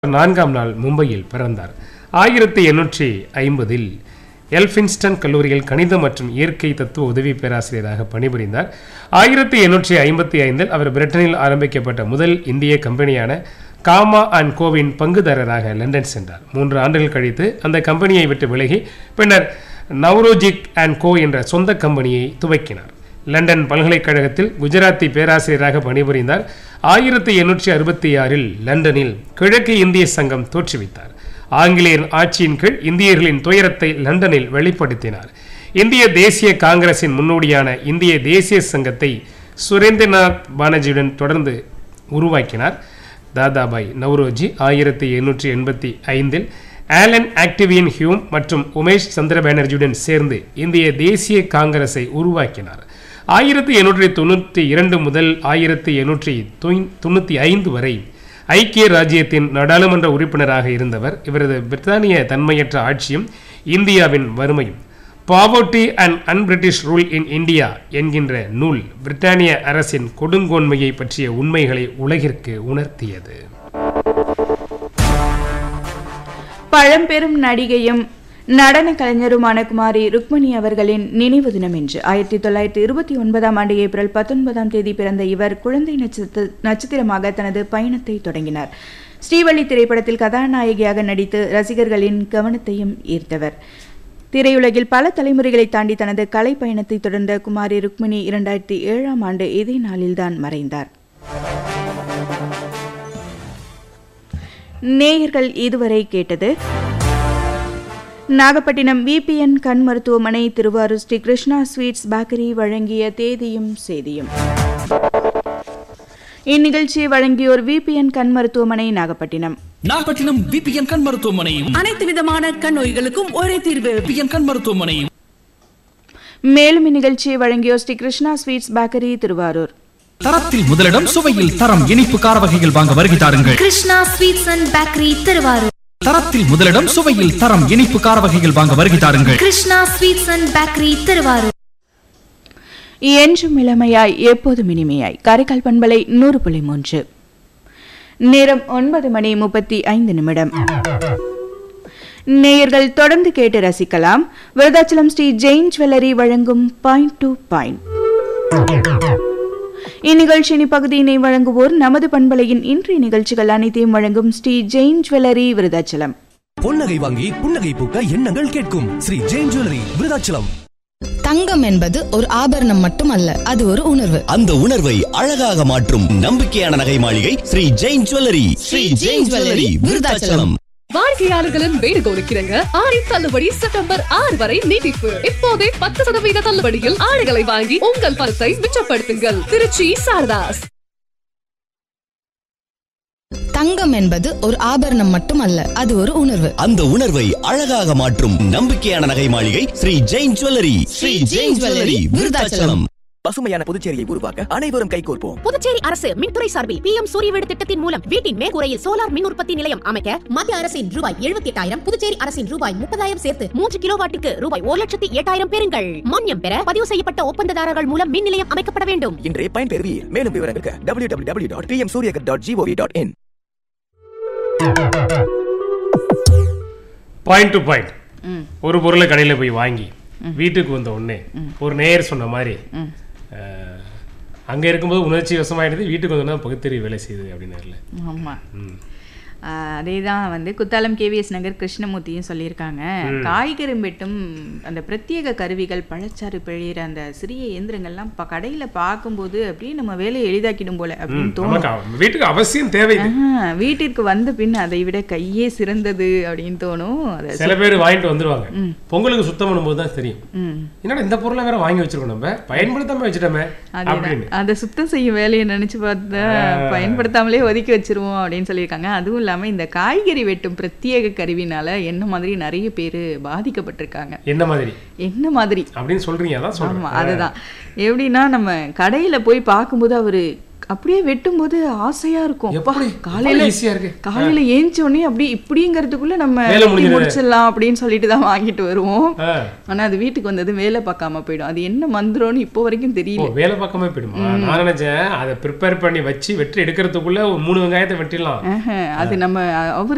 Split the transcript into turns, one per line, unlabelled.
நான்காம் நாள் மும்பையில் பிறந்தார் ஆயிரத்தி எண்ணூற்றி ஐம்பதில் எல்பின்ஸ்டன் கல்லூரியில் கணிதம் மற்றும் இயற்கை தத்துவ உதவி பேராசிரியராக பணிபுரிந்தார் ஆயிரத்தி எண்ணூற்றி ஐம்பத்தி ஐந்தில் அவர் பிரிட்டனில் ஆரம்பிக்கப்பட்ட முதல் இந்திய கம்பெனியான காமா அண்ட் கோவின் பங்குதாரராக லண்டன் சென்றார் மூன்று ஆண்டுகள் கழித்து அந்த கம்பெனியை விட்டு விலகி பின்னர் நவ்ரோஜிக் அண்ட் கோ என்ற சொந்த கம்பெனியை துவக்கினார் லண்டன் பல்கலைக்கழகத்தில் குஜராத்தி பேராசிரியராக பணிபுரிந்தார் ஆயிரத்தி எண்ணூற்றி அறுபத்தி ஆறில் லண்டனில் கிழக்கு இந்திய சங்கம் தோற்றுவித்தார் ஆங்கிலேயர் ஆட்சியின் கீழ் இந்தியர்களின் துயரத்தை லண்டனில் வெளிப்படுத்தினார் இந்திய தேசிய காங்கிரசின் முன்னோடியான இந்திய தேசிய சங்கத்தை சுரேந்திரநாத் பானர்ஜியுடன் தொடர்ந்து உருவாக்கினார் தாதாபாய் நவ்ரோஜி ஆயிரத்தி எண்ணூற்றி எண்பத்தி ஐந்தில் ஆலன் ஆக்டிவியன் ஹியூம் மற்றும் உமேஷ் சந்திர பானர்ஜியுடன் சேர்ந்து இந்திய தேசிய காங்கிரஸை உருவாக்கினார் ஆயிரத்தி எண்ணூற்றி தொண்ணூற்றி இரண்டு முதல் ஆயிரத்தி எண்ணூற்றி தொண்ணூற்றி ஐந்து வரை ஐக்கிய ராஜ்யத்தின் நாடாளுமன்ற உறுப்பினராக இருந்தவர் இவரது பிரித்தானிய தன்மையற்ற ஆட்சியும் இந்தியாவின் வறுமையும் poverty and unbritish rule in India என்கின்ற நூல் பிரிட்டானிய அரசின் கொடுங்கோன்மையை பற்றிய உண்மைகளை உலகிற்கு உணர்த்தியது
பழம்பெரும் நடிகையும் நடன கலைஞருமான குமாரி ருக்மணி அவர்களின் நினைவு தினம் என்று ஆயிரத்தி தொள்ளாயிரத்தி இருபத்தி ஒன்பதாம் ஆண்டு ஏப்ரல் பத்தொன்பதாம் தேதி பிறந்த இவர் குழந்தை நட்சத்திர நட்சத்திரமாக தனது பயணத்தை தொடங்கினார் ஸ்ரீவள்ளி திரைப்படத்தில் கதாநாயகியாக நடித்து ரசிகர்களின் கவனத்தையும் ஈர்த்தவர் திரையுலகில் பல தலைமுறைகளை தாண்டி தனது கலை பயணத்தை தொடர்ந்த குமாரி ருக்மிணி இரண்டாயிரத்தி ஏழாம் ஆண்டு இதே நாளில்தான் மறைந்தார் நேயர்கள் இதுவரை கேட்டது நாகப்பட்டினம் விபிஎன் கண் மருத்துவமனை திருவாரூர் ஸ்ரீ கிருஷ்ணா ஸ்வீட்ஸ் பேக்கரி வழங்கிய தேதியும் செய்தியும் இந்நிகழ்ச்சியை வழங்கியோர் விபிஎன் கண் மருத்துவமனை நாகப்பட்டினம்
நாகப்பட்டினம் விபிஎன் கண் மருத்துவமனையும்
அனைத்து விதமான கண் நோய்களுக்கும் ஒரே தீர்வு
விபிஎன் கண் மருத்துவமனையும்
மேலும் இந்நிகழ்ச்சியை வழங்கியோர் ஸ்ரீ கிருஷ்ணா ஸ்வீட்ஸ் பேக்கரி திருவாரூர்
தரத்தில் முதலிடம் சுவையில் தரம் இனிப்பு கார வகைகள் வாங்க வருகை தாருங்கள்
Krishna sweets and bakery Thiruvarur
தரத்தில் முதலிடம் சுவையில் தரம் இனிப்பு கார வகைகள் வாங்க வருகை தாருங்கள்
Krishna sweets and bakery Thiruvarur
என்றும் இளமையாய் எப்போதும் இனிமையாய் காரைக்கால் பண்பலை நூறு புள்ளி மூன்று நேரம் ஒன்பது மணி முப்பத்தி ஐந்து நிமிடம் நேயர்கள் தொடர்ந்து கேட்டு ரசிக்கலாம் விருதாச்சலம் ஸ்ரீ ஜெயின் ஜுவல்லரி வழங்கும் பாயிண்ட் டு பாயிண்ட் இந்நிகழ்ச்சியின் இப்பகுதியினை வழங்குவோர் நமது பண்பலையின் இன்றைய நிகழ்ச்சிகள் அனைத்தையும் வழங்கும் ஸ்ரீ ஜெயின் ஜுவல்லரி விருதாச்சலம்
பொன்னகை வாங்கி புன்னகை பூக்க எண்ணங்கள் கேட்கும் ஸ்ரீ ஜெயின் ஜுவல்லரி விருதாச்சலம்
தங்கம் என்பது ஒரு ஆபரணம் மட்டுமல்ல அது ஒரு உணர்வு
அந்த உணர்வை அழகாக மாற்றும் நம்பிக்கையான நகை மாளிகை ஸ்ரீ ஜெயின் ஜுவல்லரி ஸ்ரீ ஜெயின் ஜுவல்லரி விருதாச்சலம்
வாடிக்கையாளர்களின் வேண்டுகோளுக்கிறங்க ஆடி தள்ளுபடி செப்டம்பர் ஆறு வரை நீட்டிப்பு இப்போதே பத்து சதவீத தள்ளுபடியில் ஆடைகளை வாங்கி உங்கள் பணத்தை மிச்சப்படுத்துங்கள் திருச்சி சாரதாஸ்
தங்கம் என்பது ஒரு ஆபரணம் மட்டுமல்ல அது ஒரு உணர்வு
அந்த உணர்வை அழகாக மாற்றும் நம்பிக்கையான நகை மாளிகை ஸ்ரீ ஜெயின் ஜுவல்லரி ஸ்ரீ ஜெயின் ஜுவல்லரி விருதாச்சலம்
பசுமையான புதுச்சேரியை உருவாக்க அனைவரும் கைகோர்ப்போம்
புதுச்சேரி அரசு மின்துறை சார்பில் பி எம் சூரிய வீடு திட்டத்தின் மூலம் வீட்டின் மேற்கூரையில் சோலார் மின் உற்பத்தி நிலையம் அமைக்க மத்திய அரசின் ரூபாய் எழுபத்தி எட்டாயிரம் புதுச்சேரி அரசின் ரூபாய் முப்பதாயிரம் சேர்த்து மூன்று கிலோ வாட்டுக்கு ரூபாய் ஒரு லட்சத்தி எட்டாயிரம் பெறுங்கள் மானியம் பெற பதிவு செய்யப்பட்ட ஒப்பந்ததாரர்கள் மூலம் மின் நிலையம் அமைக்கப்பட வேண்டும்
இன்றே பயன்பெறுவீர் மேலும் விவரங்களுக்கு W W W dot PM Suryaghar dot GOV dot in
point to point ஒரு பொருளை கடையில் போய் வாங்கி வீட்டுக்கு வந்த உடனே ஒரு நேயர் சொன்ன மாதிரி அஹ், அங்க இருக்கும்போது உணர்ச்சி வசமாயிடுது வீட்டுக்கு வந்தோன்னா பகுத்தறிவு வேலை செய்யுது அப்படின்னாருல
ஆமாம் அதே தான் வந்து குத்தாலம் கேவிஎஸ் நகர் கிருஷ்ணமூர்த்தியும் சொல்லியிருக்காங்க காய்கறி வெட்டும் அந்த பிரத்யேக கருவிகள் பழச்சாறு பிழியிற அந்த சிறிய இயந்திரங்கள்லாம் இப்போ கடையில் பார்க்கும்போது அப்படியே நம்ம வேலையை எளிதாக்கிடும் போல அப்படின்னு தோணும்
நமக்கு அவ- வீட்டுக்கு அவசியம் தேவை இது.
ஆஹா, வீட்டிற்கு வந்த பின் அதை விட கையே சிறந்தது அப்படின்னு தோணும் அதை
சில பேர் வாங்கிட்டு வந்துருவாங்க பொங்கலுக்கு சுத்தம் பண்ணும்போது தான் தெரியும்
ம்.
என்னடா இந்த பொருளை வேற வாங்கி வச்சிருக்கோம் நம்ம பயன்படுத்தாம வச்சுட்டோமே
அதேதான்.
அப்படின்னு
அதை சுத்தம் செய்யும் வேலையை நினைச்சு பார்த்தா பயன்படுத்தாமலே ஒதுக்கி வச்சிருவோம் அப்படின்னு சொல்லியிருக்காங்க அதுவும் இல்லாம இந்த காய்கறி வெட்டும் பிரத்யேக கருவினால என்ன மாதிரி நிறைய பேர் பாதிக்கப்பட்டிருக்காங்க
என்ன மாதிரி
என்ன மாதிரி
அப்படின்னு சொல்றீங்க அதான்
ஆமா
சொல்றேன்
அதுதான் எப்படின்னா நம்ம கடையில போய் பார்க்கும்போது அவரு அப்படியே வெட்டும்போது ஆசையா இருக்கும் அப்பா,
எப்படி?
காலையில
எவ்வளவு easy-ஆ இருக்கு.
காலையில ஏஞ்ச உடனே அப்படி இப்படிங்கிறதுக்குள்ள நம்ம
வேலை
வெட்டி
முடிஞ்சிருது.
முடிச்சிடலாம் அப்படின்னு சொல்லிட்டு தான் வாங்கிட்டு வருவோம்
ஆ.
ஆனா அது வீட்டுக்கு வந்தது வேலை பார்க்காம போயிடும் அது என்ன மந்திரம்னு இப்போ வரைக்கும்
ஓ
தெரியல
வேலை பார்க்காம போயிடுமா நான் நினைச்சேன் அதை ப்ரிப்பேர் பண்ணி வச்சு வெற்றி எடுக்கிறதுக்குள்ள ஒரு மூணு வெங்காயத்தை வெட்டிடலாம்
ஆஹா, அது நம்ம அவரு